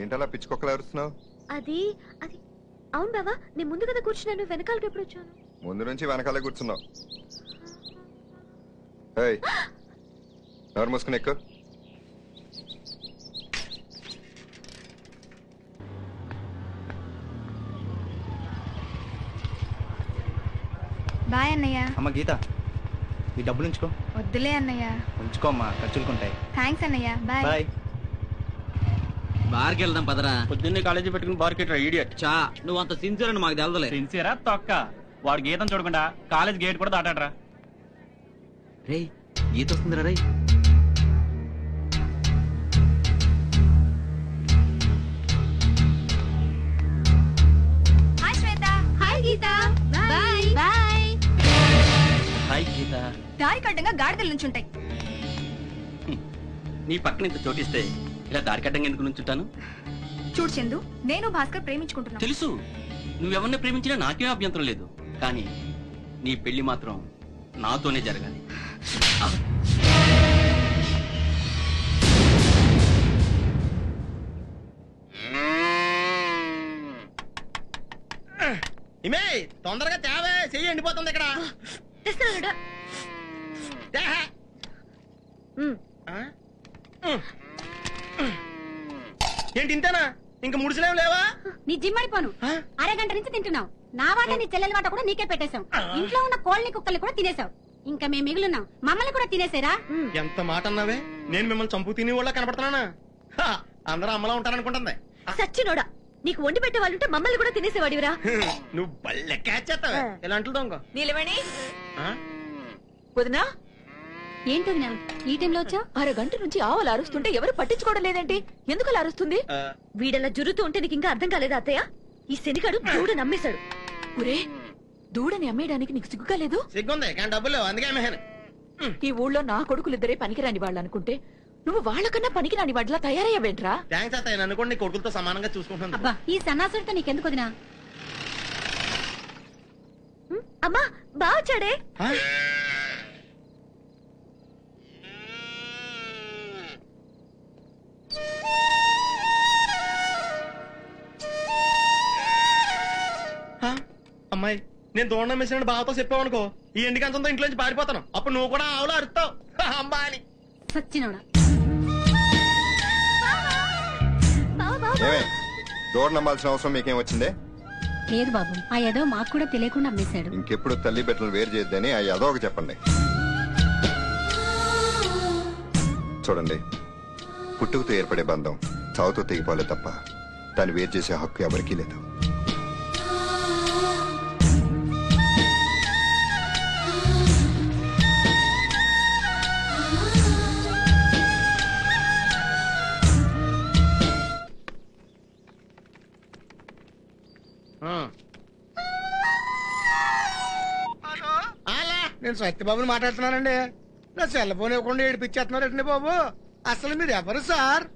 ఏంటలా పిచ్చుకొక్కలు అరుస్తున్నావు అది అది అవును బావా నేను ముందు కదా కూర్చున్నాను వెనకాలకి ఎప్పుడు వచ్చాను ముందు నుంచి వెనకాలే కూర్చున్నావు ఏయ్ ఎవరు మూసుకుని ఎక్కువ బాయ్ అన్నయ్య అమ్మ గీత ఈ డబ్బులు ఉంచుకో వద్దులే అన్నయ్య ఉంచుకో అమ్మా ఖర్చులుకుంటాయి థ్యాంక్స్ అన్నయ్య బాయ్ బాయ్ బార్కి వెళ్దాం పదరా పొద్దున్నే కాలేజీ పెట్టుకుని బార్కెట్ ఇడియట్ చా నువ్వు అంత సిన్సియర్ అని మాకు తెలదలే సిన్సియరా తొక్క వాడు గీతం చూడకుండా కాలేజ్ గేట్ కూడా దాటాడరా రే గీత వస్తుందిరా రే hi Shweta hi Geetha bye bye hi Geetha దారి కడ్డంగా గాడిదలు నుంచుంటాయి నీ పక్కన ఇంత చోటిస్తే ఇలా దారి కట్టంగా ఎందుకు నుంచుంటాను చూడు చందు నేను భాస్కర్ ప్రేమించుకుంటున్నాను తెలుసు నువ్వెవరిని ప్రేమించినా నాకేం అభ్యంతరం లేదు కానీ నీ పెళ్లి మాత్రం నాతోనే జరగాలి ఇమే తొందరగా తేవే చెయ్యి ఎండిపోతుంది ఇక్కడ తెస్తానుడా తేహే. ఉమ్, ఆ? ఉమ్. ఏంటి ఇంతేనా ఇంక ముడిసలేం లేవా నీ జిమ్మడిపోను ఆ? అరగంట నుంచి తింటున్నావు నా వాట నీ చెల్లెల వాట కూడా నీకే పెట్టేశాం ఇంట్లో ఉన్న కోళ్ళని కుక్కల్ని కూడా తినేశావు ఇంకా మేము మిగులున్నాం మమ్మల్ని కూడా తినేసారా ఉమ్. ఎంత మాట అన్నావే నేను మిమ్మల్ని చంపు తిని వాళ్ళ కనపడుతున్నానా హా, అందరూ అమ్మలా ఉంటారనుకుంటుంది సచ్చినోడా నీకు వండి పెట్టే వాళ్ళుంటే మమ్మల్ని కూడా తినేసేవాడివిరా నువ్వు బల్లె క్యాచ్ చేస్తావే ఇలా అంటులు దొంగ నీలవేణి ఆ? వదినా ఏంటి వదినా ఈ టైంలో వచ్చా అరగంట నుంచి ఆవులు అరుస్తుంటే ఎవరు పట్టించుకోవడం లేదేంటి ఎందుకు అలా అరుస్తుంది ఆ, వీడలా జురుతూ ఉంటే నీకు ఇంకా అర్థం కాలేదా అత్తయ్య ఈ శనిగాడు దూడ నమ్మేశాడు ఒరే దూడని అమ్మేయడానికి నీకు సిగ్గుగా లేదు సిగ్గుంది కానీ డబ్బులు లేవు అందుకే అమ్మేహాను ఈ ఊళ్ళో నా కొడుకులిద్దరే పనికిరాని వాళ్ళు అనుకుంటే నువ్వు వాళ్ళకన్నా పనికిరాని వాడిలా తయారయ్యావేంట్రా థ్యాంక్స్ అత్తయ్య నన్ను కూడా నీ కొడుకులతో సమానంగా చూసుకుంటుంది అబ్బా ఈ సన్నాసుడితో నీకెందుకు వదినా ఉమ్, అమ్మా బా వచ్చాడే ఆ? ఆ? అమ్మాయి నేను దూడ నమ్మేసిన బావతో చెప్పావనుకో ఈ ఎండికంతంతో ఇంట్లో నుంచి పారిపోతాను అప్పుడు నువ్వు కూడా ఆవులు అరుస్తావు అమ్మా అని సచ్చినోడా బావా, బావా. ఏమే డోర్ నమ్మాల్సిన అవసరం మీకేం వచ్చిందే లేదు బాబు ఆ ఏదో మాకు కూడా తెలియకుండా అమ్మేశాడు ఇంకెప్పుడు తల్లి బిడ్డలు వేరు చేయొద్దని ఆ అదొక చెప్పండి చూడండి పుట్టుకతో ఏర్పడే బంధం చావుతో తెగిపోలే తప్ప దాన్ని వేరు చేసే హక్కు ఎవరికీ లేదు అలా నేను సత్యబాబుని మాట్లాడుతున్నానండి నా సెల్ ఫోన్ ఇవ్వకుండా ఏడిపించేస్తున్నారండి బాబు అసలు మీరు ఎవరు సార్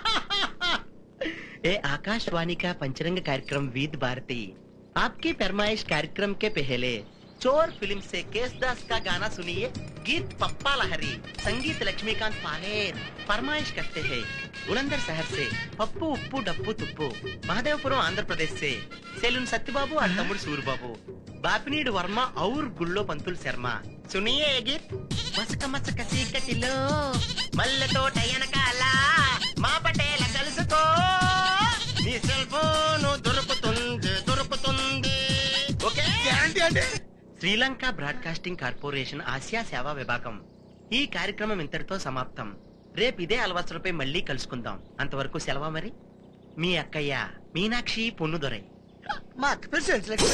ए आकाशवाणी का पंचरंग कार्यक्रम विद भारती आपकी फरमाइश कार्यक्रम के पहले चोर फिल्म से केसदास का गाना सुनिए गीत पप्पा लहरी संगीत लक्ष्मीकांत पालेर फरमाइश करते हैं बुलंदर शहर से पप्पू उप्पू डप्पू तुप्पू महादेवपुरम आंध्र प्रदेश से सेलून सत्यबाबू और तमुड़ सूरबाबू బాపినీడు వర్మ ఔర్ గుళ్ళో పంతులు శర్మ సునియే ఏ గీత్ మసక మసక సీకటిలో మల్లెతో టయనకాల మా పటేల కలుసుకో నీ సెల్ ఫోన్ దొరుకుతుంది దొరుకుతుంది ఓకే గ్యారంటీ అండి శ్రీలంక బ్రాడ్కాస్టింగ్ కార్పొరేషన్ ఆసియా సేవా విభాగం ఈ కార్యక్రమం ఇంతటితో సమాప్తం రేపు ఇదే అలవాసులపై మళ్ళీ కలుసుకుందాం అంతవరకు సెలవా మరి మీ అక్కయ్య మీనాక్షి పొన్నుదొరై మా అక్క పేరు సెన్సిలక్ష్మి.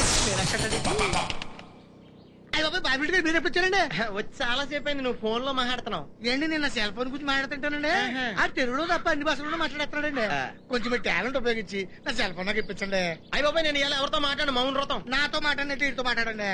అయ్య బాబాయ్ బాబిడి గారు మీరు ఎప్పుడు వచ్చారండి వచ్చి చాలా సేపు అయింది నువ్వు ఫోన్ లో మాట్లాడుతున్నావు ఏంటి నేను నా సెల్ ఫోన్ గురించి మాట్లాడుతుంటానండి ఆహా. ఆ తెలుగులో తప్ప అన్ని భాషల్లో మాట్లాడేస్తున్నాడండి ఆ. కొంచెం మీ టాలెంట్ ఉపయోగించి నా సెల్ ఫోన్ నాకు ఇప్పించండి అయ్య బాబాయ్ నేను ఇలా ఎవరితో మాట్లాడు మౌన వ్రతం నాతో మాట్లాడినట్టు వీటితో మాట్లాడండి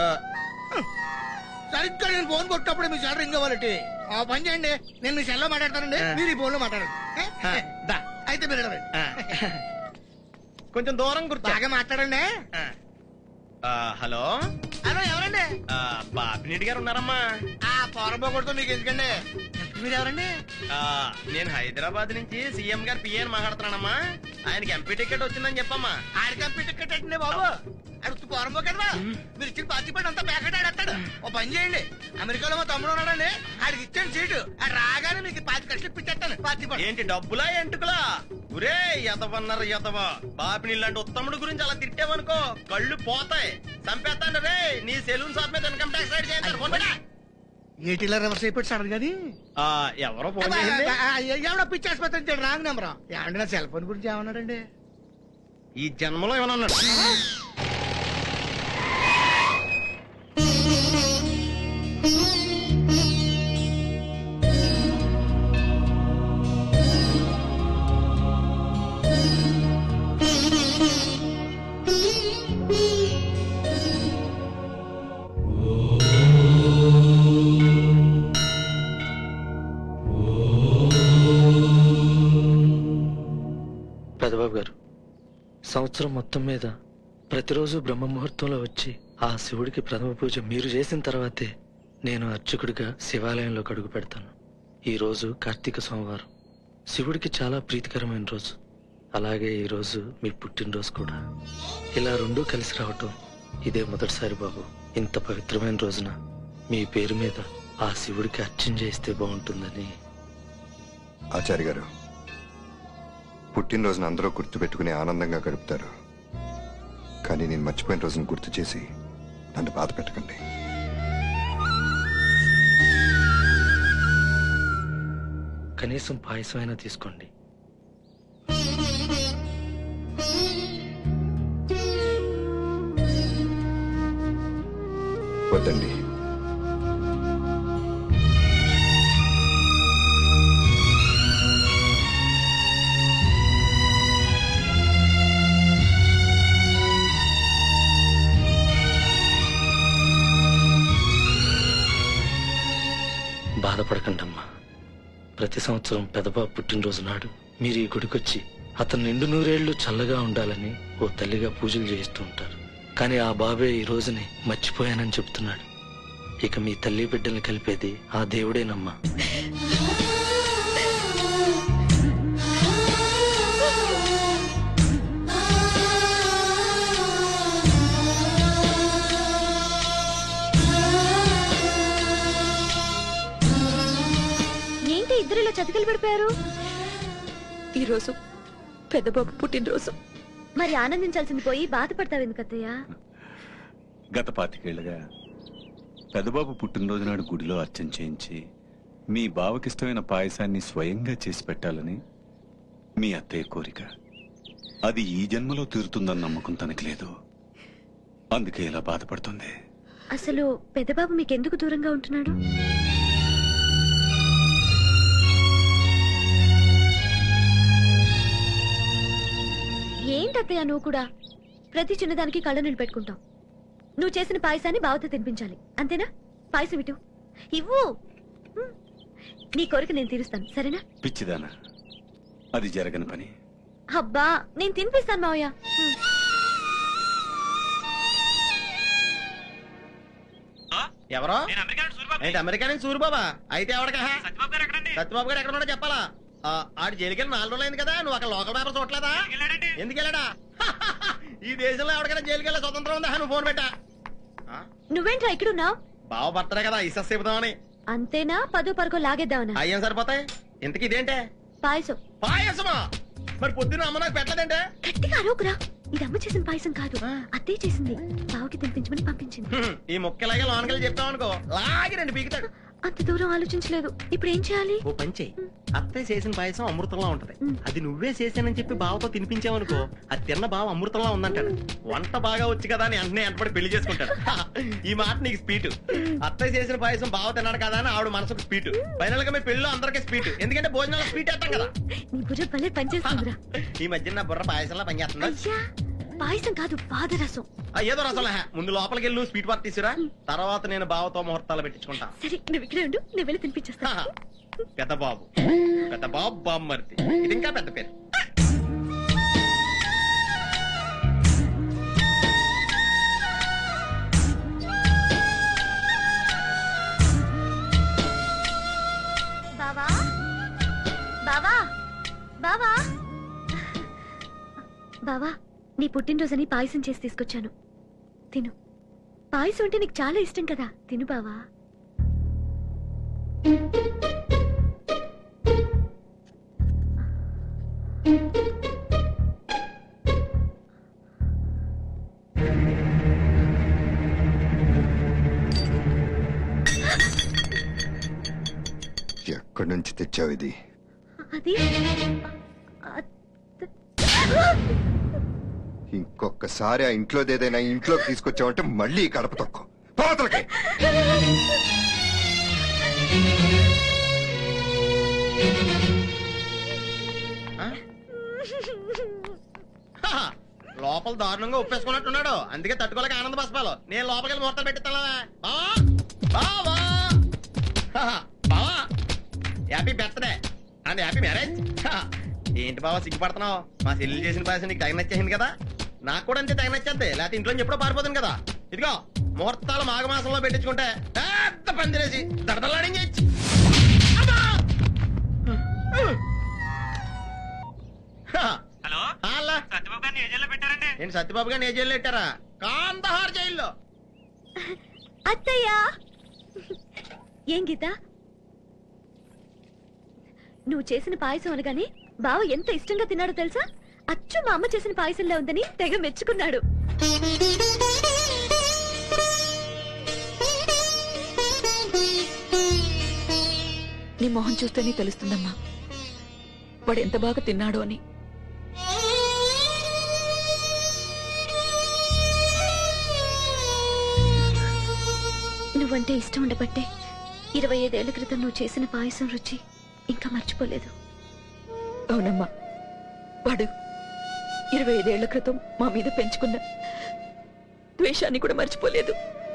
సరిగ్గా నేను ఫోన్ కొట్టినప్పుడు మీ సెల్ రింగ్ అవ్వాలంటే ఆ పని చేయండి నేను మీ సెల్ లో మాట్లాడతానండి ఆ. మీరు ఈ ఫోన్ లో మాట్లాడండి ఏ? ఆ, దా. అయితే మీరు వెళ్ళండి. ఆ. కొంచెం దూరం కూర్చో బాగా మాట్లాడండి ఆ. ఆ, హలో హలో ఎవరండి ఆ, బాపినీడి గారు ఉన్నారమ్మా ఆ పొరపోకూడదు మీకు ఎందుకండి ఇంత మీరెవరండి ఆ, నేను హైదరాబాద్ నుంచి సీఎం గారు పిఏని మాట్లాడుతున్నానమ్మా ఆయనకి ఎంపీ టికెట్ వచ్చిందని చెప్పమ్మా ఆడికి కంప్యూటర్ టికెట్ అండి బాబు అడుగుతూ పోరంబో కదా మీరు ఇచ్చిన పార్టీ పడి అంతా ప్యాకెట్ ఆడేస్తాడు ఓ పని చేయండి అమెరికాలో మా తమ్ముడు ఉన్నాడండి ఆడికి ఇచ్చాను సీటు ఆడు రాగానే మీకు పాతి కట్లు ఇప్పించేస్తాను పార్టీ పడి ఏంటి డబ్బులా ఎంటుకులా ఒరే ఎతవన్నారు ఎతవ బాపిని ఇలాంటి ఉత్తముడు గురించి అలా తిట్టావనుకో కళ్ళు పోతాయి చంపేస్తాను రే నీ సెలూన్ షాప్ మీద ఇన్కమ్ ట్యాక్స్ రైడ్ చేయండి ఫోన్ పెట్టా. ఏటీలో రివర్స్ అయిపోయి సడన్ గాని ఆ, ఎవరో ఫోన్ చేసింది ఎవడో పిచ్చి ఆసుపత్రి నుంచి రాంగ్ నెంబర్ ఏమండి నా సెల్ ఫోన్ గురించి ఏమన్నాడండి ఈ జన్మలో ఏమన్నా అన్నాడు పెదబాబు గారు సంవత్సరం మొత్తం మీద ప్రతిరోజు బ్రహ్మ ముహూర్తంలో వచ్చి ఆ శివుడికి ప్రథమ పూజ మీరు చేసిన తర్వాతే నేను అర్చకుడిగా శివాలయంలోకి అడుగు పెడతాను ఈ రోజు కార్తీక సోమవారం శివుడికి చాలా ప్రీతికరమైన రోజు అలాగే ఈ రోజు మీ పుట్టినరోజు కూడా ఇలా రెండూ కలిసి రావటం ఇదే మొదటిసారి బాబు ఇంత పవిత్రమైన రోజున మీ పేరు మీద ఆ శివుడికి అర్చన చేస్తే బాగుంటుందని ఆచార్య గారు పుట్టినరోజున అందరూ గుర్తుపెట్టుకుని ఆనందంగా గడుపుతారు కానీ నేను మర్చిపోయిన రోజును గుర్తు చేసి నన్ను బాధ పెట్టకండి కనీసం పాయసం అయినా తీసుకోండి వద్దండి బాధపడకండి అమ్మా ప్రతి సంవత్సరం పెదబాబు పుట్టినరోజు నాడు మీరు ఈ గుడికొచ్చి అతను నిండు నూరేళ్లు చల్లగా ఉండాలని ఓ తల్లిగా పూజలు చేయిస్తూ ఉంటారు కానీ ఆ బాబే ఈ రోజుని మర్చిపోయానని చెప్తున్నాడు ఇక మీ తల్లి బిడ్డల్ని కలిపేది ఆ దేవుడేనమ్మా ఏంటి ఇద్దరు ఇలా చతికిలు పడిపోయారు ఈరోజు పెద్దబాబు పుట్టినరోజు మరి ఆనందించాల్సింది పోయి బాధపడతావు ఎందుకు అత్తయ్య గత పాతికేళ్లుగా పెదబాబు పుట్టినరోజు నాడు గుడిలో అర్చన చేయించి మీ బావకిష్టమైన పాయసాన్ని స్వయంగా చేసి పెట్టాలని మీ అత్తయ్య కోరిక అది ఈ జన్మలో తీరుతుందన్న నమ్మకం తనకి లేదు అందుకే ఇలా బాధపడుతుంది అసలు పెద్దబాబు మీకెందుకు దూరంగా ఉంటున్నాడు ఏంటత్తయ్య నువ్వు కూడా ప్రతి చిన్నదానికి కళ్ళ నీళ్ళు పెట్టుకుంటావు నువ్వు చేసిన పాయసాన్ని బావతో తినిపించాలి అంతేనా పాయసం ఇటు ఇవ్వు హ్మ్. నీ కోరిక నేను తీరుస్తాను సరేనా పిచ్చిదానా అది జరగని పని అబ్బా నేను తినిపిస్తాను మావయ్య హ్మ్. ఎవరో ఏంటి అమెరికా నుంచి సూరిబాబా అయితే ఎవడకా సత్యబాబు గారు ఎక్కడ ఉన్నాడో చెప్పాలా ఆ, ఆడు జైలుకి వెళ్ళి నాలుగు రోజులు అయింది కదా నువ్వు అక్కడ లోకల్ పేపర్ చూడలేదా ఎందుకు వెళ్ళాడా ఈ దేశంలో ఎవరికైనా జైలుకి వెళ్ళే స్వతంత్రం ఉందా నువ్వు ఫోన్ పెట్టా ఆ, నువ్వేంట్రా ఇక్కడున్నావు బావ బర్త్డే కదా ఇసస్ చెబుదామని అంతేనా పదో పరకో లాగేద్దామనా అయ్యేం సరిపోతాయి ఇంతకి ఇదేంటే పాయసం పాయసమా మరి పొద్దున్న అమ్మ నాకు పెట్టలేదంటే గట్టిగా అరవకురా ఇది అమ్మ చేసిన పాయసం కాదు అత్తయ్య చేసింది బావకి తినిపించమని పంపించింది హ్మ్, ఈ ముక్కలాగే లోనకెళ్ళి చెప్పావనుకో లాగి రెండు పీకుతాడు అంత దూరం ఆలోచించలేదు ఇప్పుడు ఏం చేయాలి ఓ పని చెయ్యి అత్తయ్య చేసిన పాయసం అమృతంలా ఉంటది అది నువ్వే చేశానని చెప్పి బావతో తినిపించావనుకో అది తిన్న బావ అమృతంలా ఉందంటాడు వంట బాగా వచ్చి కదా అని వెంటనే వెంటబడి పెళ్లి చేసుకుంటాడు ఈ మాట నీకు స్పీట్ అత్తయ్య చేసిన పాయసం బావ తిన్నాడు కదా అని ఆవిడ మనసుకు స్పీట్ ఫైనల్ గా మీ పెళ్ళిలో అందరికీ స్పీట్ ఎందుకంటే భోజనాలు స్పీట్ వేస్తాం కదా నీ భుజం భలే పనిచేస్తుందిరా ఈ మధ్య నా బుర్ర పాయసంలా పనిచేస్తుందా అయ్యా పాయసం కాదు పాదరసం ఆ, ఏదో రసంలా ముందు లోపలికి వెళ్ళి నువ్వు స్వీట్ పార్ట్ తీసురా తర్వాత నేను బావతో ముహూర్తాలు పెట్టించుకుంటా సరే నువ్వు ఇక్కడే ఉండు నేను వెళ్ళి తినిపించేస్తా పెద్ద బాబు పెద్ద బాబు బామ్మర్తి ఇది ఇంకా పెద్ద పేరు బావా బావా నీ పుట్టినరోజని పాయసం చేసి తీసుకొచ్చాను తిను పాయసం అంటే నీకు చాలా ఇష్టం కదా తిను బావా ఎక్కడి నుంచి తెచ్చావు ఇది అది ఇంకొకసారి ఆ ఇంట్లోది ఏదైనా ఇంట్లోకి తీసుకొచ్చావంటే మళ్ళీ ఈ కడప తక్కువ పోతలకి హహ, లోపల దారుణంగా ఒప్పేసుకున్నట్టున్నాడు అందుకే తట్టుకోలేక ఆనంద బస్పాలు నేను లోపలికి వెళ్ళి ముహూర్తాలు పెట్టిస్తావా బావా బావా హహ, బావా హ్యాపీ బర్త్డే అండ్ హ్యాపీ మ్యారేజ్ ఏంటి బావా సిగ్గుపడుతున్నావు మా చెల్లి చేసిన పాయసం నీకు తగిన నచ్చేసింది కదా నాకు కూడా అంతే తగిన నచ్చేద్ది లేకపోతే ఇంట్లో ఎప్పుడో పారిపోతుంది కదా ఇదిగో ముహూర్తాలు మాఘమాసంలో పెట్టించుకుంటే పెద్ద పందిరేసి దడదలాడించు హలో సత్యబాబు గారిని ఏ జైల్లో పెట్టారండి ఏంటి సత్యబాబు గారిని ఏ జైల్లో పెట్టారా కాందహార్ జైల్లో అత్తయ్యా ఏం గీత నువ్వు చేసిన పాయసం అనగానే బావ ఎంత ఇష్టంగా తిన్నాడో తెలుసా అచ్చు మా అమ్మ చేసిన పాయసంలో ఉందని తెగ మెచ్చుకున్నాడు నీ మొహం చూస్తేనే తెలుస్తుందమ్మా వాడు ఎంత బాగా తిన్నాడో అని నువ్వంటే ఇష్టం ఉండబట్టే ఇరవై ఐదేళ్ల క్రితం నువ్వు చేసిన పాయసం రుచి ఇంకా మర్చిపోలేదు అవునమ్మా వాడు ఇరవై ఐదేళ్ల క్రితం మా మీద పెంచుకున్న ద్వేషాన్ని కూడా మర్చిపోలేదు